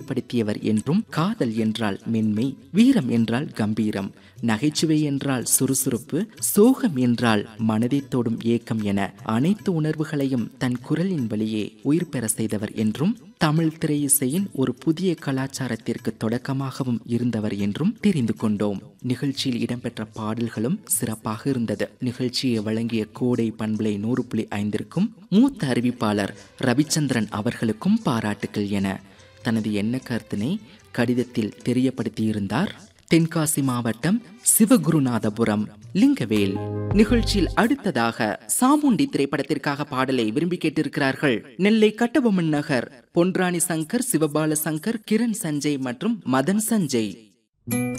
தெரியப்படுத்தியவர் என்றும் காதல் என்றால் மென்மை வீரம் என்றால் கம்பீரம் நகைச்சுவை என்றால் சுறுசுறுப்பு சோகம் என்றால் மனதை தொடும் ஏக்கம் என அனைத்து உணர்வுகளையும் தன் குரலின் வழியே உயிர் பெற செய்தவர் என்றும் தமிழ் திரையிசையின் ஒரு புதிய கலாச்சாரத்திற்கு தொடக்கமாகவும் இருந்தவர் என்றும் தெரிந்து கொண்டோம் நிகழ்ச்சியில் இடம்பெற்ற பாடல்களும் சிறப்பாக இருந்தது நிகழ்ச்சியை வழங்கிய கோடை பண்பலை நூறு புள்ளி ஐந்திற்கும் மூத்த அறிவிப்பாளர் ரவிச்சந்திரன் அவர்களுக்கும் பாராட்டுக்கள் என தனது எண்ண கருத்தினை கடிதத்தில் தெரியப்படுத்தியிருந்தார் தென்காசி மாவட்டம் சிவகுருநாதபுரம் லிங்கவேல் நிகழ்ச்சியில் அடுத்ததாக சாமுண்டி திரைப்படத்திற்காக பாடலை விரும்பி கேட்டிருக்கிறார்கள் நெல்லை கட்டபொம்மன் நகர் பொன்ராணி சங்கர் சிவபால சங்கர் கிரண் சஞ்சய் மற்றும் மதன் சஞ்சய்